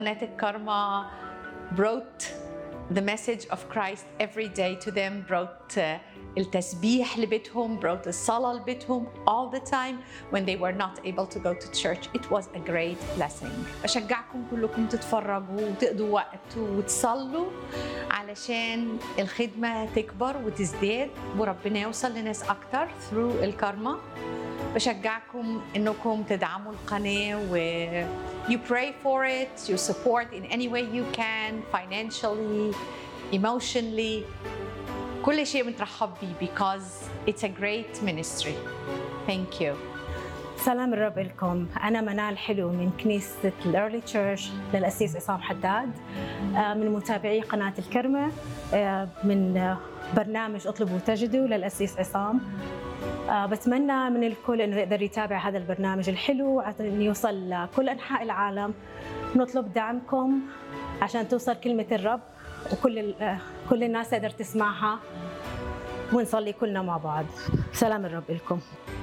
قناة الكارما brought the message of Christ every day to them brought uh, التسبيح لبيتهم brought الصلاة لبيتهم all the time when they were not able to go to church it was a great blessing بشجعكم كلكم تتفرجوا وتقضوا وقت وتصلوا علشان الخدمة تكبر وتزداد وربنا يوصل لناس أكتر through الكارما بشجعكم انكم تدعموا القناه و you pray for it you support in any way you can financially emotionally كل شيء مترحب بيه because it's a great ministry thank you سلام الرب لكم أنا منال حلو من كنيسة الأرلي تشيرش للأسيس عصام حداد آه، من متابعي قناة الكرمة آه، من آه، برنامج اطلبوا تجدوا للأسيس عصام آه، بتمنى من الكل انه يقدر يتابع هذا البرنامج الحلو عشان يوصل لكل انحاء العالم نطلب دعمكم عشان توصل كلمه الرب وكل ال- آه، كل الناس تقدر تسمعها ونصلي كلنا مع بعض سلام الرب لكم